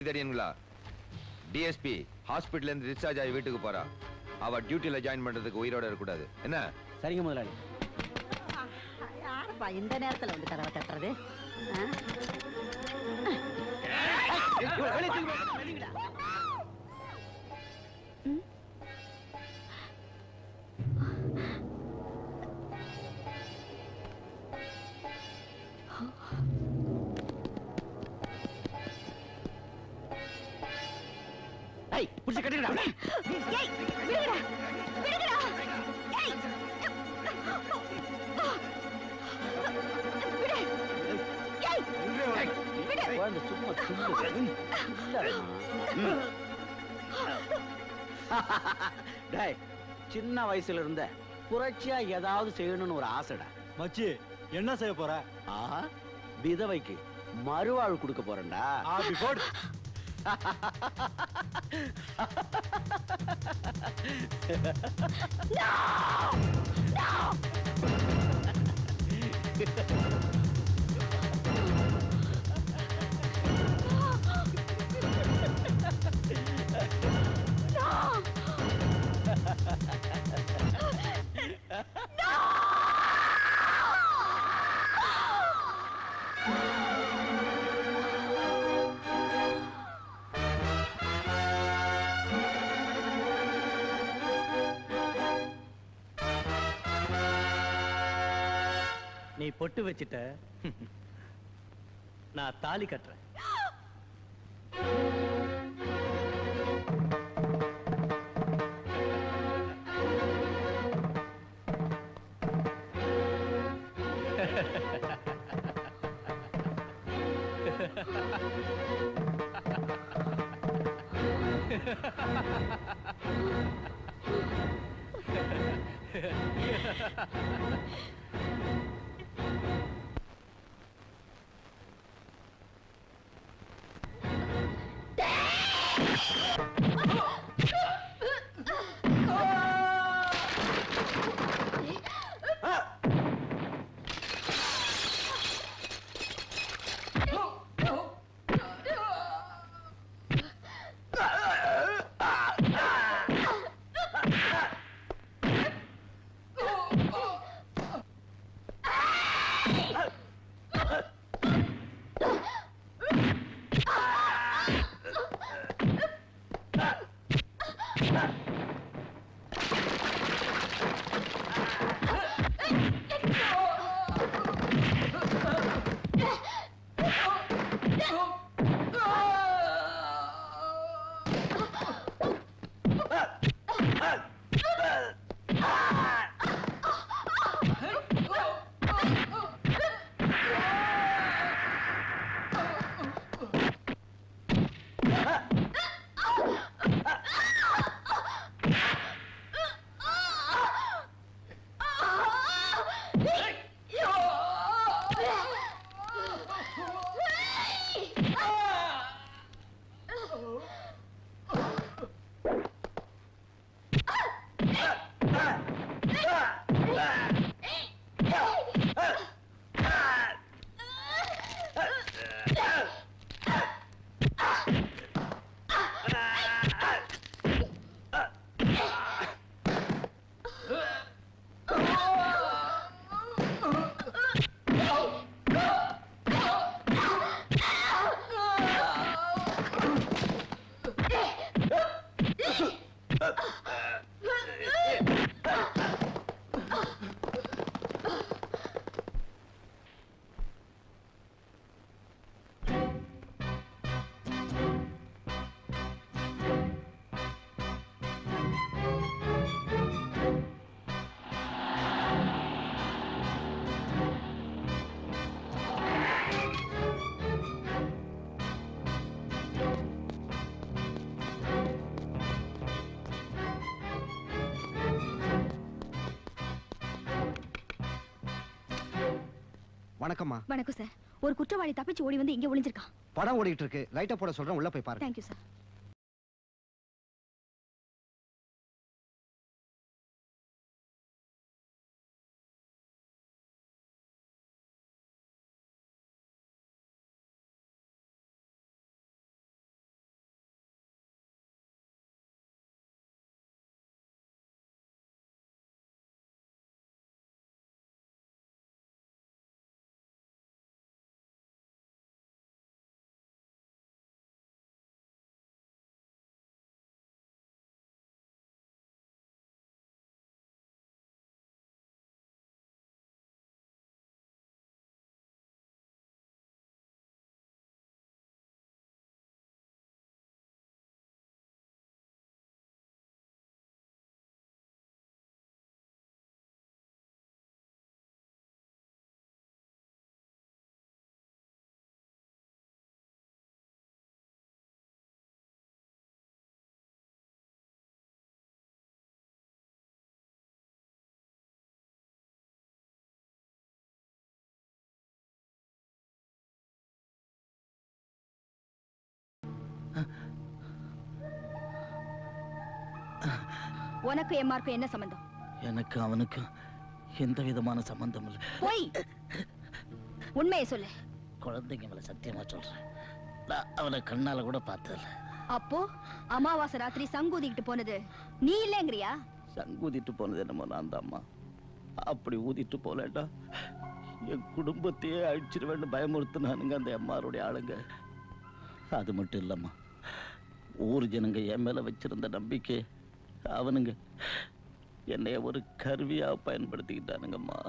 தெரியுங்களா டிஎஸ்பி ஹாஸ்பிட்டல்ல இருந்து டிஸ்சார்ஜ் ஆகி வீட்டுக்கு போறா அவ டியூட்டில ஜாயின் பண்றதுக்கு உயிரோட இருக்கக்கூடாது என்ன சரிங்க முதலாளி யாருப்பா இந்த நேரத்துல வந்து கதவை தட்டுறது ஆ? ஏய் புடிச்சு கட்டிடா ஏய் விடுங்கடா விடுங்கடா ஏய் விடு ஏய் விடு குழந்தை சும்மா துள்ளு. இல்லம்மா. டேய் சின்ன வயசுல இருந்த புரட்சியா ஏதாவது செய்யணும்னு ஒரு ஆசைடா மச்சி என்ன செய்ய போற ஆஹா விதவைக்கு மறுவாழ்வு கொடுக்க போறேன்டா ஆபி போடு நீ பொட்டு வச்சிட்ட நான் தாலி கட்டுறேன் வணக்கம்மா வணக்கம் சார் ஒரு குற்றவாளி தப்பிச்சு ஓடி வந்து இங்க ஒளிஞ்சிருக்கான் படம் ஓடிட்டு இருக்கு லைட்டை போட சொல்றேன் உள்ள போய் பாருங்க தேங்க்யூ சார் உனக்கு எம்ஆருக்கும் என்ன சம்பந்தம் எனக்கு அவனுக்கு எந்த விதமான சம்பந்தம் இல்லை போய் உண்மையை சொல்லு குழந்தைங்க மேல சத்தியமா சொல்றேன் நான் அவனை கண்ணால கூட பார்த்ததில்ல அப்போ அமாவாசை ராத்திரி சங்கூதிக்கிட்டு போனது நீ இல்லைங்கிறியா சங்கூதிட்டு போனது என்னமோ நான் தான்மா அப்படி ஊதிட்டு போலேட்டா என் குடும்பத்தையே அழிச்சிருவேன்னு பயமுறுத்தினானுங்க அந்த எம்மாருடைய ஆளுங்க அது மட்டும் இல்லம்மா ஊர் ஜனங்க என் மேல வச்சிருந்த நம்பிக்கை அவனுங்க என்னைய ஒரு கருவியா பயன்படுத்திக்கிட்டானுங்கம்மா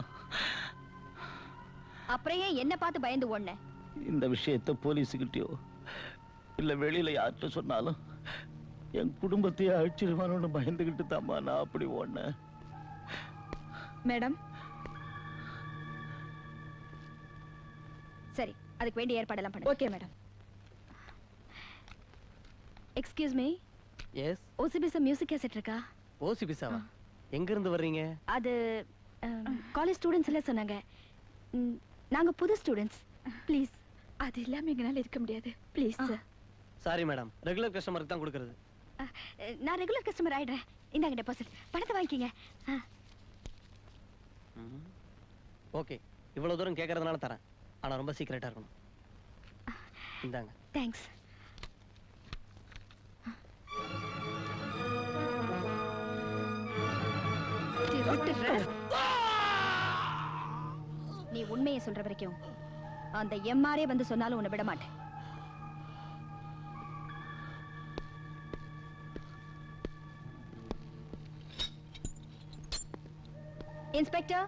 அப்புறம் ஏன் என்ன பார்த்து பயந்து ஓடுன இந்த விஷயத்தை போலீஸுக்கிட்டயோ இல்ல வெளியில யார்கிட்ட சொன்னாலும் என் குடும்பத்தையே அழிச்சிருவானு பயந்துகிட்டு தாம்மா நான் அப்படி ஓடினேன் மேடம் சரி அதுக்கு வேண்டிய ஏற்பாடெல்லாம் பண்ணு okay madam excuse me yes OCPS music cassette இருக்கா ஓசி பிசாவா எங்க இருந்து வர்றீங்க அது காலேஜ் ஸ்டூடெண்ட்ஸ் எல்லாம் சொன்னாங்க ம், நாங்க புது ஸ்டூடெண்ட்ஸ் ப்ளீஸ் அது இல்லாம எங்களால இருக்க முடியாது ப்ளீஸ் சாரி மேடம் ரெகுலர் கஸ்டமருக்கு தான் கொடுக்கறது நான் ரெகுலர் கஸ்டமர் ஆயிடுறேன் இந்தாங்க டெபாசிட் பணத்தை வாங்கிக்கிங்க ஆ, ஓகே இவ்வளவு தூரம் கேட்கறதுனால தரேன் ஆனா ரொம்ப சீக்கிரட்டா இருக்கணும் இந்தாங்க தேங்க்ஸ் திருட்டு rascal. நீ உண்மையை சொல்ற வரைக்கும் அந்த எம்ஆரே வந்து சொன்னாலும் உன்னை விட மாட்டேன் இன்ஸ்பெக்டர்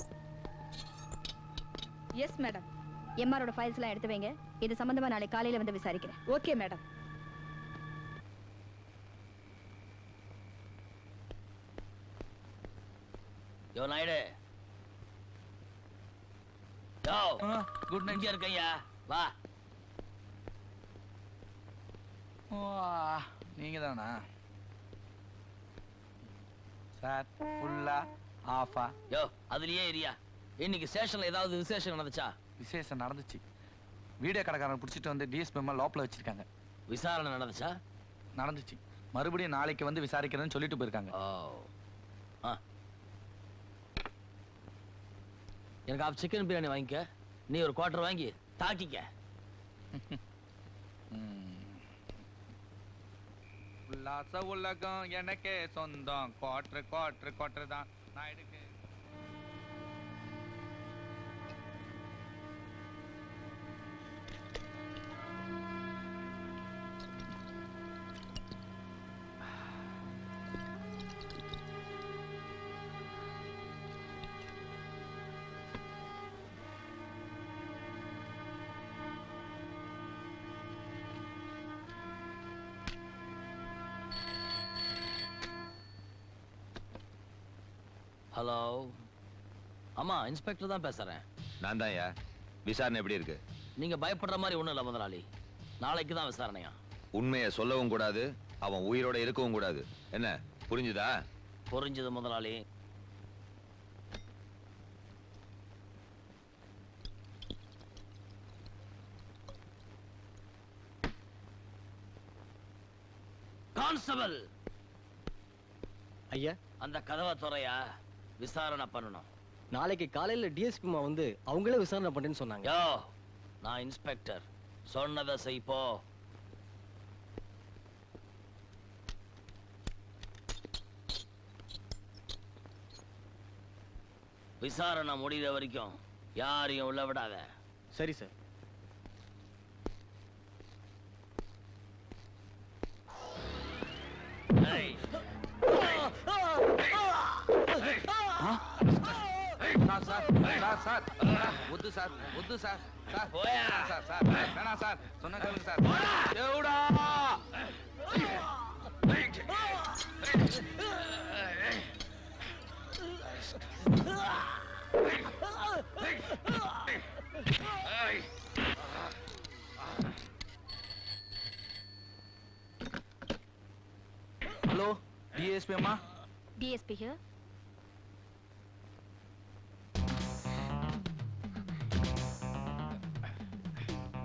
எஸ் மேடம் எம்ஆரோட ஃபைல்ஸ் எல்லாம் எடுத்து வைங்க இது சம்பந்தமா நாளை காலையில வந்து விசாரிக்கிறேன் ஓகே மேடம் யோ நாயுடு யோ குட் நைட் இருக்கையா வா நீங்க தானா சார் ஃபுல்லா ஆஃபா யோ அதுலயே ஏரியா இன்னைக்கு ஸ்டேஷன்ல ஏதாவது விசேஷம் நடந்துச்சா விசேஷம் நடந்துச்சு வீடியோ கடைக்காரன் பிடிச்சிட்டு வந்து டிஎஸ்பி அம்மா லோப்பில் வச்சிருக்காங்க விசாரணை நடந்துச்சா நடந்துச்சு மறுபடியும் நாளைக்கு வந்து விசாரிக்கிறேன்னு சொல்லிட்டு போயிருக்காங்க ஓ ஆ எனக்கு ஆஃப் சிக்கன் பிரியாணி வாங்கிக்க நீ ஒரு குவார்டர் வாங்கி தாக்கிக்க உல்லாச உலகம் எனக்கே சொந்தம் குவாட்ரு குவாட்ரு குவாட்ரு தான் நான் எடுக்க ஹலோ ஆமா இன்ஸ்பெக்டர் தான் பேசுறேன் நான் தான் விசாரணை எப்படி இருக்கு நீங்க பயப்படுற மாதிரி ஒண்ணும் இல்ல முதலாளி நாளைக்கு தான் விசாரணையா உண்மையை சொல்லவும் கூடாது அவன் உயிரோட இருக்கவும் கூடாது என்ன புரிஞ்சுதா புரிஞ்சது முதலாளி கான்ஸ்டபிள் ஐயா அந்த கதவை துறையா விசாரணை பண்ணணும் நாளைக்கு காலையில டிஎஸ்பிமா வந்து அவங்களே விசாரணை பண்ணுன்னு சொன்னாங்க யோ நான் இன்ஸ்பெக்டர் சொன்னதை செய் போ விசாரணை முடிகிற வரைக்கும் யாரையும் உள்ள விடாத சரி சார் ஏய், சார் சார் சார் சார் ஒத்து சார் ஒத்து சார் சார் போயா. சார் சார் வேணாம் சார் சொன்ன கேளுங்க சார் தேவுடா ஹலோ டிஎஸ்பி அம்மா டிஎஸ்பி ஹியர்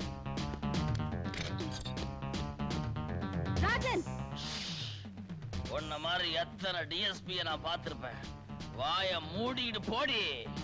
ராஜன் உன்ன மாதிரி எத்தனை டிஎஸ்பியை நான் பார்த்திருப்பேன் வாய மூடிட்டு போடி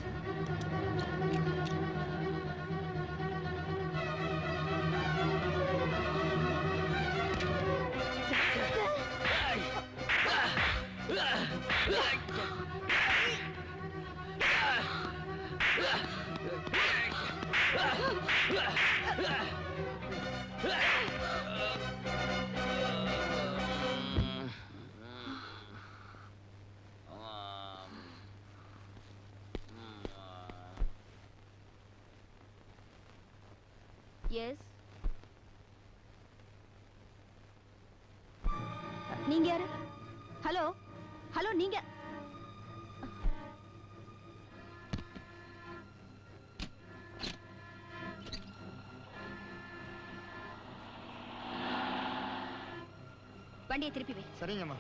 எஸ் நீங்க யாரு ஹலோ ஹலோ நீங்க வண்டியை திருப்பி வை சரிங்கம்மா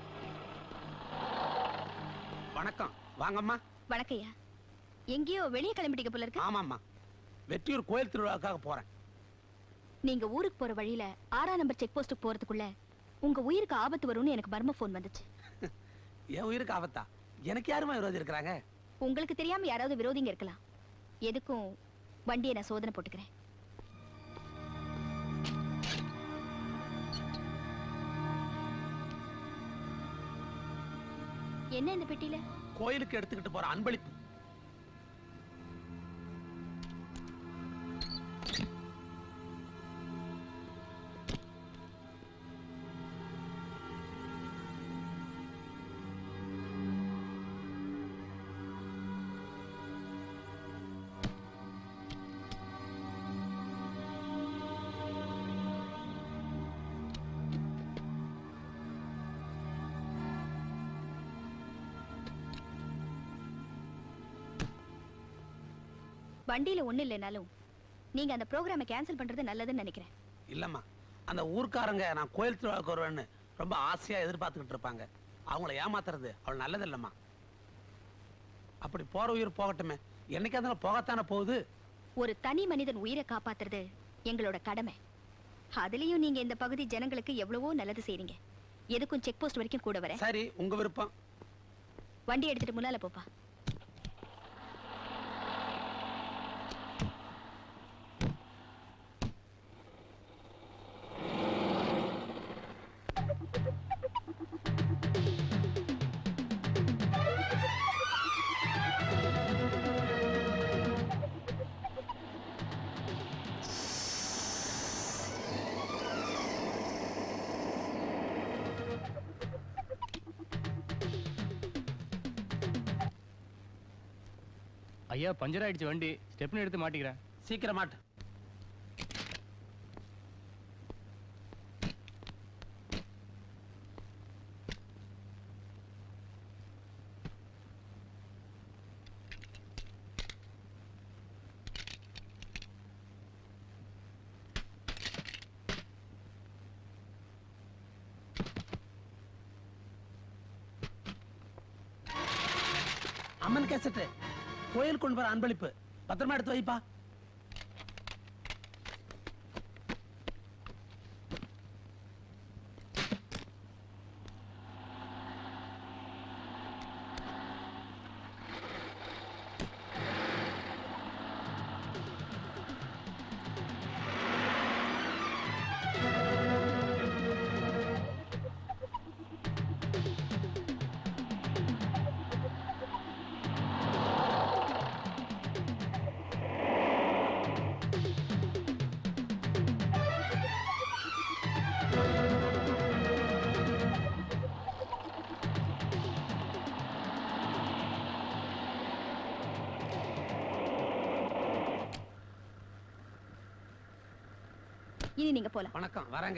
வணக்கம் வாங்கம்மா வணக்கையா எங்கேயோ வெளியே கிளம்பிட்டீங்க போல இருக்கு ஆமாம்மா வெற்றியூர் கோயில் திருவிழாவுக்காக போறேன் நீங்க ஊருக்கு போற வழியில ஆறாம் நம்பர் செக் போஸ்ட்டுக்கு போறதுக்குள்ள உங்க உயிருக்கு ஆபத்து வரும்னு எனக்கு மர்ம ஃபோன் வந்துச்சு என் உயிருக்கு ஆபத்தா எனக்கு யாருமா விரோதி இருக்கிறாங்க உங்களுக்கு தெரியாம யாராவது விரோதிங்க இருக்கலாம் எதுக்கும் வண்டியை நான் சோதனை போட்டுக்கிறேன் என்ன இந்த பெட்டியில கோயிலுக்கு எடுத்துக்கிட்டு போற அன்பளிப்பு வண்டியில ஒண்ணு இல்லைனாலும் நீங்க அந்த ப்ரோக்ராமை கேன்சல் பண்றது நல்லதுன்னு நினைக்கிறேன் இல்லம்மா அந்த ஊர்க்காரங்க நான் கோயில் திருவிழாவுக்கு வருவேன்னு ரொம்ப ஆசையா எதிர்பார்த்துக்கிட்டு இருப்பாங்க அவங்கள ஏமாத்துறது அவள் நல்லது இல்லம்மா அப்படி போற உயிர் போகட்டுமே என்னைக்கா இருந்தாலும் போகத்தானே போகுது ஒரு தனி மனிதன் உயிரை காப்பாத்துறது எங்களோட கடமை அதுலயும் நீங்க இந்த பகுதி ஜனங்களுக்கு எவ்வளவோ நல்லது செய்றீங்க எதுக்கும் செக் போஸ்ட் வரைக்கும் கூட வரேன் சரி உங்க விருப்பம் வண்டி எடுத்துட்டு முன்னால போப்பா ஐயா பஞ்சர் ஆயிடுச்சு வண்டி ஸ்டெப்னு எடுத்து மாட்டிக்கிறேன் சீக்கிரமாட்டு அம்மன் கேசட்டு கோயில் கொண்டு வர அன்பளிப்பு பத்திரமா எடுத்து வைப்பா இனி நீங்க போலாம் வணக்கம் வரேங்க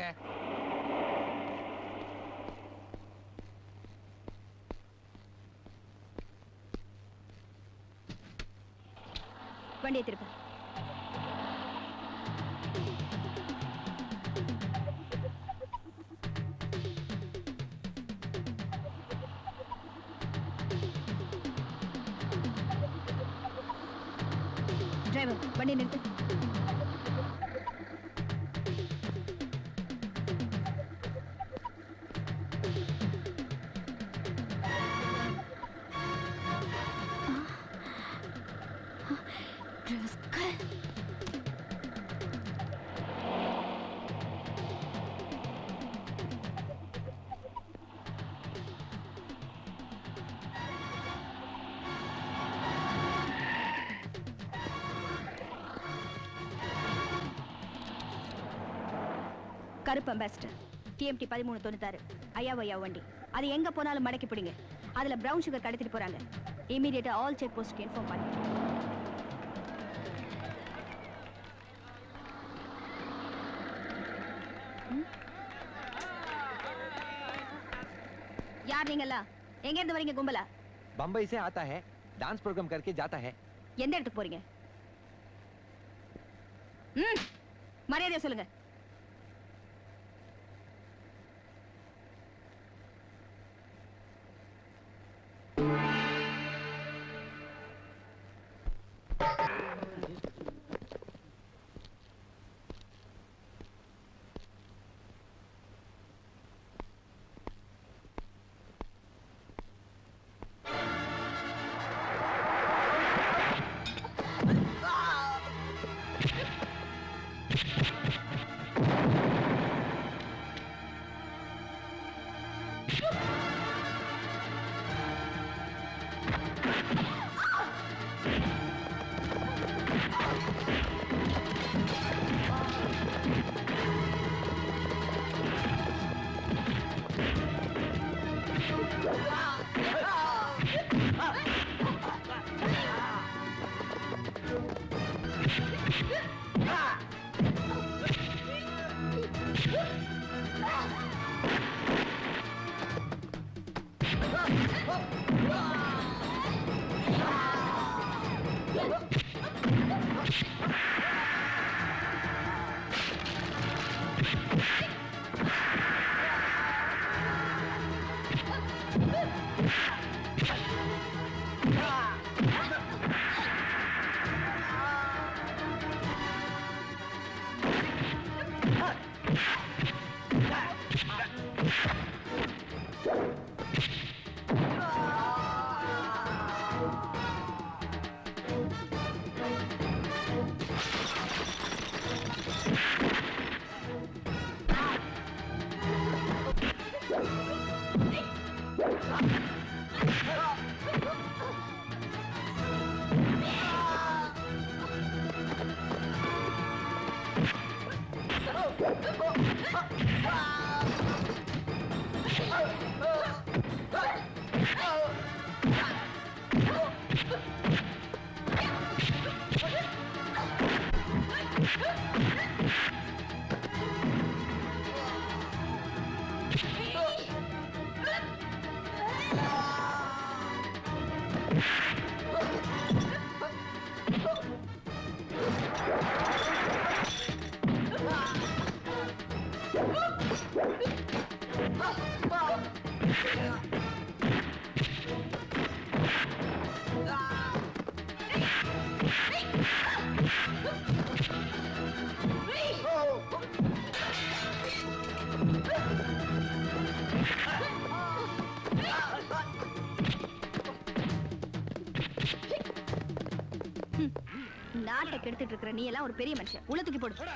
வண்டியை திருப்ப டிரைவர் வண்டி நிறுத்து கருப்பு அம்பாசிடர் டிஎம்டி பதிமூணு தொண்ணூத்தாறு ஐயா ஐயா வண்டி அது எங்க போனாலும் மடக்கி பிடிங்க அதுல பிரவுன் சுகர் கடத்திட்டு போறாங்க இமீடியட்டா ஆல் செக் போஸ்ட்க்கு இன்ஃபார்ம் பண்ணி ம்? யார் நீங்களா எங்க இருந்து வரீங்க கும்பலா बम्बई से आता है डांस प्रोग्राम करके जाता है எந்த இடத்துக்கு போறீங்க ம் மரியாதையா சொல்லுங்க நாட்டை கெடுத்துட்டு இருக்கிற நீ எல்லாம் ஒரு பெரிய மனுஷன் உள்ள தூக்கி போடு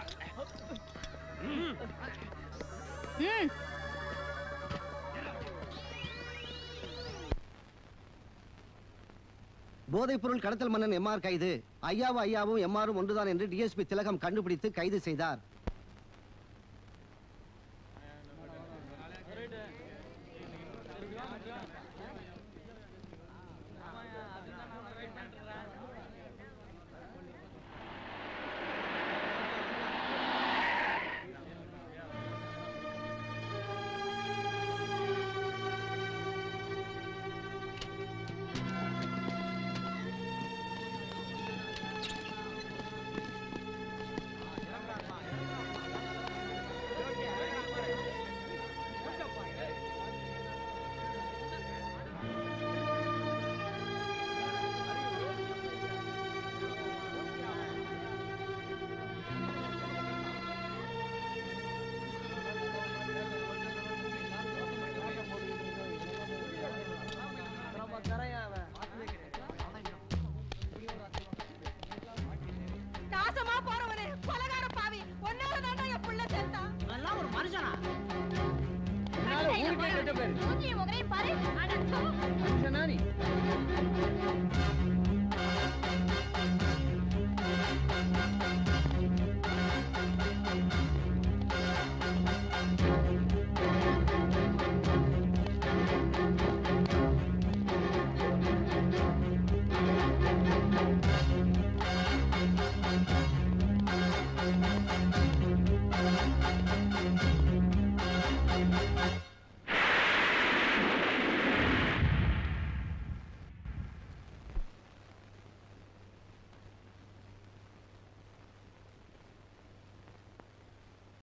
ம் போதைப் பொருள் கடத்தல் மன்னன் எம்ஆர் கைது ஐயாவும் ஐயாவும் எம்ஆரும் ஒன்றுதான் என்று டிஎஸ்பி திலகம் கண்டுபிடித்து கைது செய்தார் நாசமா போறவனே கொலகார பாவி ஒன்னால தாண்டா என் புள்ள சேர்த்தான் அதெல்லாம் ஒரு மனுஷனா மூஞ்சியும் முகரையும் பாரு அட, தோ. ஆ